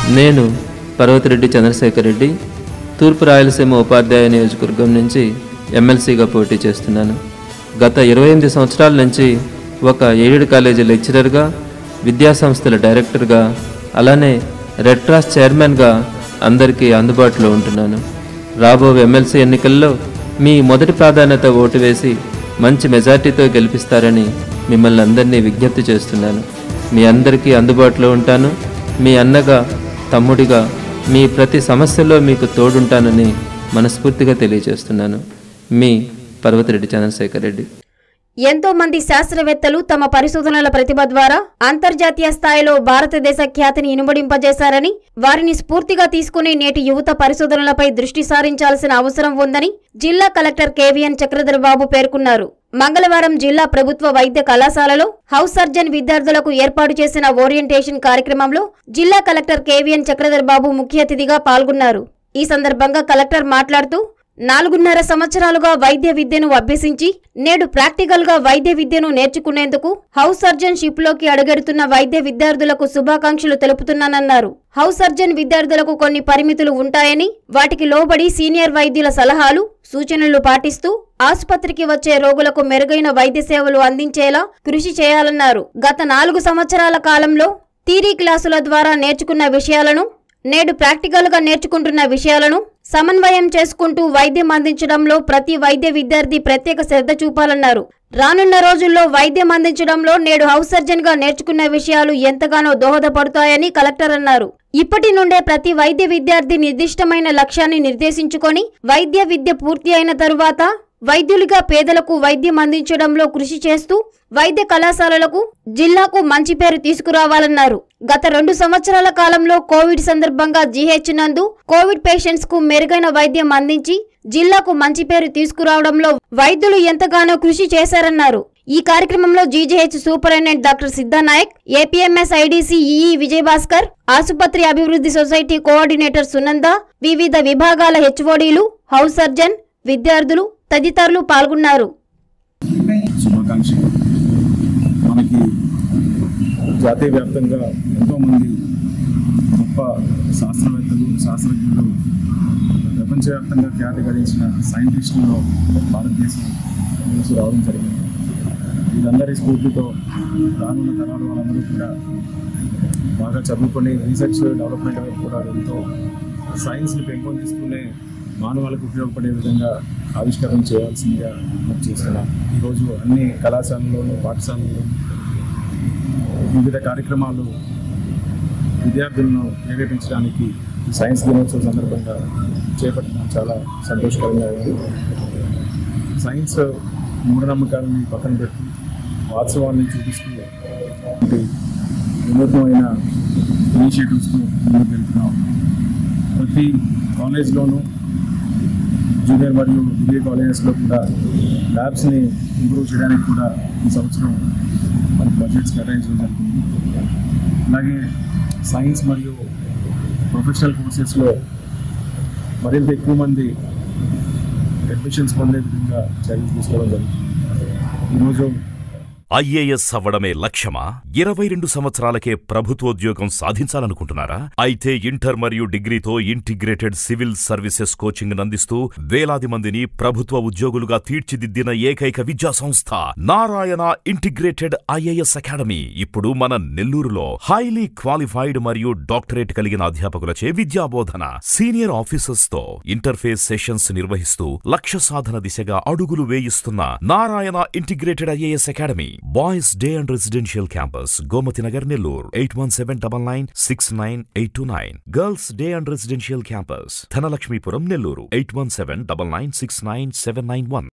నేను పర్వతిరెడ్డి చంద్రశేఖర్ రెడ్డి తూర్పు రాయలసీమ ఉపాధ్యాయ నియోజకవర్గం నుంచి ఎమ్మెల్సీగా పోటీ చేస్తున్నాను గత ఇరవై ఎనిమిది సంవత్సరాల నుంచి ఒక ఎయిడెడ్ కాలేజీ లెక్చరర్గా విద్యాసంస్థల డైరెక్టర్గా అలానే రెడ్ క్రాస్ చైర్మన్గా అందరికీ అందుబాటులో ఉంటున్నాను రాబో ఎమ్మెల్సీ ఎన్నికల్లో మీ మొదటి ప్రాధాన్యత ఓటు వేసి మంచి మెజార్టీతో గెలిపిస్తారని మిమ్మల్ని అందరినీ విజ్ఞప్తి చేస్తున్నాను మీ అందరికీ అందుబాటులో ఉంటాను మీ అన్నగా తమ్ముడిగా మీ ప్రతి సమస్యలో మీకు తోడుంటానని మనస్ఫూర్తిగా తెలియజేస్తున్నాను మీ పర్వతిరెడ్డి చంద్రశేఖర్ రెడ్డి ఎంతో మంది శాస్త్రవేత్తలు తమ పరిశోధనల ప్రతిభ ద్వారా అంతర్జాతీయ స్థాయిలో భారతదేశ ఖ్యాతిని ఇనుమడింపజేశారని వారిని స్ఫూర్తిగా తీసుకుని నేటి యువత పరిశోధనలపై దృష్టి సారించాల్సిన అవసరం ఉందని జిల్లా కలెక్టర్ కేవీఎన్ చక్రధర్ బాబు పేర్కొన్నారు మంగళవారం జిల్లా ప్రభుత్వ వైద్య కళాశాలలో హౌస్ సర్జన్ విద్యార్థులకు ఏర్పాటు చేసిన ఓరియంటేషన్ కార్యక్రమంలో జిల్లా కలెక్టర్ కేవీఎన్ చక్రధర్ బాబు ముఖ్య అతిథిగా పాల్గొన్నారు ఈ సందర్భంగా కలెక్టర్ మాట్లాడుతూ నాలుగున్నర సంవత్సరాలుగా వైద్య విద్యను అభ్యసించి నేడు ప్రాక్టికల్ గా వైద్య విద్యను నేర్చుకునేందుకు హౌస్ సర్జన్ షిప్ లోకి అడుగెడుతున్న వైద్య విద్యార్థులకు శుభాకాంక్షలు తెలుపుతున్నానన్నారు హౌస్ సర్జన్ విద్యార్థులకు కొన్ని పరిమితులు ఉంటాయని వాటికి లోబడి సీనియర్ వైద్యుల సలహాలు సూచనలు పాటిస్తూ ఆసుపత్రికి వచ్చే రోగులకు మెరుగైన వైద్య సేవలు అందించేలా కృషి చేయాలన్నారు గత నాలుగు సంవత్సరాల కాలంలో థీరీ క్లాసుల ద్వారా నేర్చుకున్న విషయాలను నేడు ప్రాక్టికల్ గా నేర్చుకుంటున్న విషయాలను సమన్వయం చేసుకుంటూ వైద్యం అందించడంలో ప్రతి వైద్య విద్యార్థి ప్రత్యేక శ్రద్ధ చూపాలన్నారు రానున్న రోజుల్లో వైద్యం అందించడంలో నేడు హౌస్ సర్జన్ గా నేర్చుకున్న విషయాలు ఎంతగానో దోహదపడతాయని కలెక్టర్ అన్నారు ఇప్పటి నుండే ప్రతి వైద్య విద్యార్థి నిర్దిష్టమైన లక్ష్యాన్ని నిర్దేశించుకొని వైద్య విద్య పూర్తి అయిన తరువాత వైద్యులుగా పేదలకు వైద్యం అందించడంలో కృషి చేస్తూ వైద్య కళాశాలలకు జిల్లాకు మంచి పేరు తీసుకురావాలన్నారు గత రెండు సంవత్సరాల కాలంలో కోవిడ్ సందర్భంగా జీహెచ్ నందు కోవిడ్ పేషెంట్స్ కు మెరుగైన వైద్యం అందించి జిల్లాకు మంచి పేరు తీసుకురావడంలో వైద్యులు ఎంతగానో కృషి చేశారన్నారు ఈ కార్యక్రమంలో GGH superintendent doctor Siddhanayak APMS IDC EE Vijayabhaskar ఆసుపత్రి అభివృద్ధి సొసైటీ కోఆర్డినేటర్ సునంద వివిధ విభాగాల హెచ్ఓడీలు హౌస్ సర్జన్ విద్యార్థులు తదితరులు పాల్గొన్నారు శుభాకాంక్షలు మనకి జాతీయ వ్యాప్తంగా ఎంతోమంది గొప్ప శాస్త్రవేత్తలు శాస్త్రజ్ఞులు ప్రపంచవ్యాప్తంగా ఖ్యాతి గడించిన సైంటిస్టుల్లో భారతదేశం నుంచి రావడం జరిగింది వీరందరి స్ఫూర్తితో రానున్న తరాల వాళ్ళందరూ కూడా బాగా చదువుకొని రీసెర్చ్ డెవలప్మెంట్ వైపు కూడా ఎంతో సైన్స్ని పెంపొందిస్తూనే మానవాళికి ఉపయోగపడే విధంగా ఆవిష్కరణ చేయాల్సిందిగా మనం చేస్తున్నాం ఈరోజు అన్ని కళాశాలల్లోనూ పాఠశాలల్లో వివిధ కార్యక్రమాలు విద్యార్థులను ప్రేరేపించడానికి ఈ సైన్స్ దినోత్సవం సందర్భంగా చేపట్టడం చాలా సంతోషకరంగా ఉంది సైన్స్ మూఢనమ్మకాలని పక్కన పెట్టి వాస్తవాన్ని చూపిస్తూ ఒకటి వినూత్నమైన ఇనిషియేటివ్స్తో ముందుకు వెళ్తున్నాం ప్రతి కాలేజ్లోనూ జూనియర్ మరియు డిగ్రీ కాలేజెస్లో కూడా ల్యాబ్స్ని ఇంప్రూవ్ చేయడానికి కూడా ఈ సంవత్సరం మనకి బడ్జెట్స్ కేటాయించడం జరిగింది అలాగే సైన్స్ మరియు ప్రొఫెషనల్ కోర్సెస్లో మరింత ఎక్కువ మంది అడ్మిషన్స్ పొందే విధంగా చర్యలు తీసుకోవడం జరుగుతుంది ఈరోజు ఐఏఎస్ అవ్వడమే లక్ష్యమా ఇరవై రెండు సంవత్సరాలకే ప్రభుత్వోద్యోగం సాధించాలనుకుంటున్నారా అయితే ఇంటర్ మరియు డిగ్రీతో ఇంటిగ్రేటెడ్ సివిల్ సర్వీసెస్ కోచింగ్ అందిస్తూ వేలాది మందిని ప్రభుత్వ ఉద్యోగులుగా తీర్చిదిద్దిన ఏకైక విద్యా సంస్థ నారాయణ ఇంటిగ్రేటెడ్ ఐఏఎస్ అకాడమీ ఇప్పుడు మన నెల్లూరులో హైలీ క్వాలిఫైడ్ మరియు డాక్టరేట్ కలిగిన అధ్యాపకులచే విద్యాబోధన సీనియర్ ఆఫీసర్స్ తో ఇంటర్ఫేస్ సెషన్స్ నిర్వహిస్తూ లక్ష్య సాధన దిశగా అడుగులు వేయిస్తున్న Narayana integrated IAS academy boys day and residential campus Gomathi Nagar Nellore eight one seven double nine six nine eight two nine girls day and residential campus Dhanalakshmipuram Nellore eight one seven double nine six nine seven nine one